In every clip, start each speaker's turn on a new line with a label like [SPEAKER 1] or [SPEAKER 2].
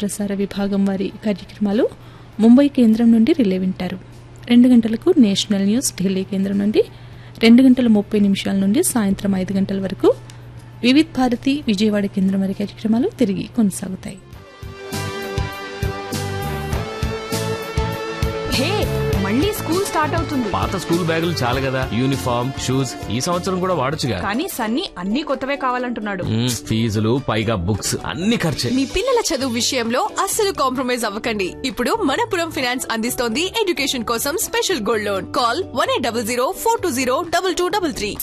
[SPEAKER 1] ప్రసార విభాగం వారి కార్యక్రమాలు ముంబై కేంద్రం నుండి రిలే వింటారు రెండు గంటలకు నేషనల్ న్యూస్ ఢిల్లీ కేంద్రం నుండి రెండు గంటల ముప్పై నిమిషాల నుండి సాయంత్రం ఐదు గంటల వరకు వివిధ్ భారతి విజయవాడ కేంద్రం వారి కార్యక్రమాలు తిరిగి కొనసాగుతాయి
[SPEAKER 2] హే మళ్ళీ స్కూల్ స్టార్ట్ అవుతుంది
[SPEAKER 3] పాత స్కూల్ బ్యాగులు చాలు కదా యూనిఫామ్ షూస్ ఈ సంవత్సరం కూడా వాడొచ్చుగా
[SPEAKER 2] కానీ సన్నీ అన్ని కొత్తవే కావాలంటున్నాడు
[SPEAKER 3] మ్మ్, ఫీజులు పైగా బుక్స్ అన్ని ఖర్చే
[SPEAKER 4] మీ పిల్లల చదువు విషయంలో అస్సలు కాంప్రమైజ్ అవ్వకండి ఇప్పుడు మనపురం ఫినాన్స్ అందిస్తోంది ఎడ్యుకేషన్ కోసం special gold loan call one eight double zero four two zero double two double three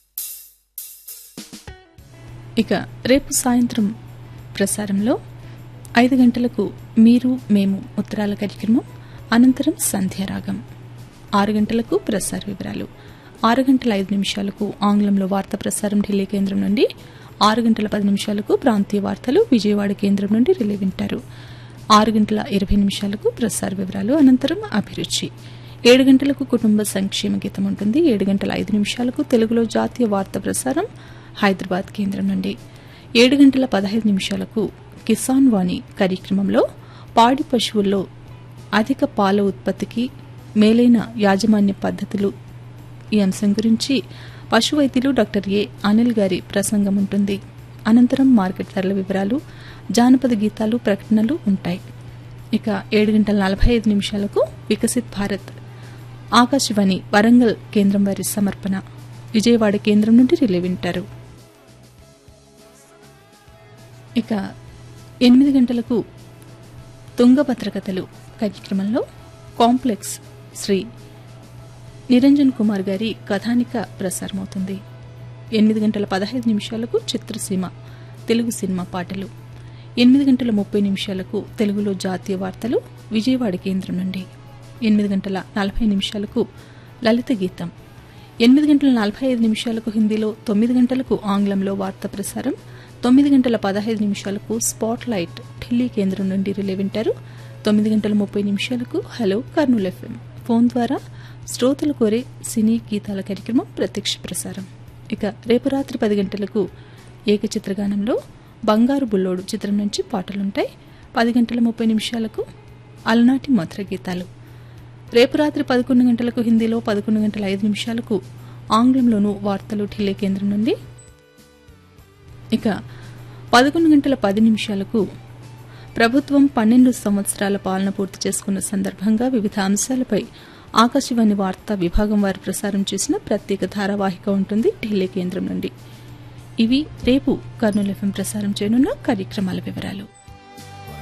[SPEAKER 1] ఇక రేపు సాయంత్రం ప్రసారంలో ఐదు గంటలకు మీరు మేము ఉత్తరాల కార్యక్రమం అనంతరం సంధ్యారాగం ఆరు గంటలకు ప్రసార వివరాలు ఆరు గంటల ఐదు నిమిషాలకు ఆంగ్లంలో వార్తా ప్రసారం ఢిల్లీ కేంద్రం నుండి ఆరు గంటల పది నిమిషాలకు ప్రాంతీయ వార్తలు విజయవాడ కేంద్రం నుండి రిలే వింటారు ఆరు గంటల ఇరవై నిమిషాలకు ప్రసార వివరాలు అనంతరం అభిరుచి ఏడు గంటలకు కుటుంబ సంక్షేమ గీతం ఉంటుంది ఏడు గంటల ఐదు నిమిషాలకు తెలుగులో జాతీయ వార్తా ప్రసారం హైదరాబాద్ కేంద్రం నుండి ఏడు గంటల పదహైదు నిమిషాలకు కిసాన్ వాణి కార్యక్రమంలో పాడి పశువుల్లో అధిక పాల ఉత్పత్తికి మేలైన యాజమాన్య పద్ధతులు ఈ అంశం గురించి పశు వైద్యులు డాక్టర్ ఏ అనిల్ గారి ప్రసంగం ఉంటుంది అనంతరం మార్కెట్ ధరల వివరాలు జానపద గీతాలు ప్రకటనలు ఉంటాయి ఇక ఏడు గంటల నలభై ఐదు నిమిషాలకు వికసిత్ భారత్ ఆకాశవాణి వరంగల్ కేంద్రం వారి సమర్పణ విజయవాడ కేంద్రం నుండి రిలే వింటారు ఇక ఎనిమిది గంటలకు తుంగభద్ర కథలు కార్యక్రమంలో కాంప్లెక్స్ శ్రీ నిరంజన్ కుమార్ గారి కథానిక ప్రసారమవుతుంది ఎనిమిది గంటల పదహైదు నిమిషాలకు చిత్రసీమ తెలుగు సినిమా పాటలు ఎనిమిది గంటల ముప్పై నిమిషాలకు తెలుగులో జాతీయ వార్తలు విజయవాడ కేంద్రం నుండి ఎనిమిది గంటల నలభై నిమిషాలకు లలిత గీతం ఎనిమిది గంటల నలభై ఐదు నిమిషాలకు హిందీలో తొమ్మిది గంటలకు ఆంగ్లంలో వార్తా ప్రసారం తొమ్మిది గంటల పదహైదు నిమిషాలకు స్పాట్ లైట్ ఢిల్లీ కేంద్రం నుండి రిలే వింటారు తొమ్మిది గంటల ముప్పై నిమిషాలకు హలో కర్నూలు ఎఫ్ఎం ఫోన్ ద్వారా శ్రోతలు కోరే సినీ గీతాల కార్యక్రమం ప్రత్యక్ష ప్రసారం ఇక రేపు రాత్రి పది గంటలకు ఏకచిత్రగానంలో బంగారు బుల్లోడు చిత్రం నుంచి పాటలుంటాయి పది గంటల ముప్పై నిమిషాలకు అలనాటి మధుర గీతాలు రేపు రాత్రి పదకొండు గంటలకు హిందీలో పదకొండు గంటల ఐదు నిమిషాలకు ఆంగ్లంలోనూ వార్తలు ఢిల్లీ కేంద్రం నుండి ఇక పదకొండు గంటల పది నిమిషాలకు ప్రభుత్వం పన్నెండు సంవత్సరాల పాలన పూర్తి చేసుకున్న సందర్భంగా వివిధ అంశాలపై ఆకాశవాణి వార్తా విభాగం వారు ప్రసారం చేసిన ప్రత్యేక ధారావాహిక ఉంటుంది ఢిల్లీ కేంద్రం నుండి ఇవి రేపు కర్నూలు ఎఫ్ఎం ప్రసారం చేయనున్న కార్యక్రమాల వివరాలు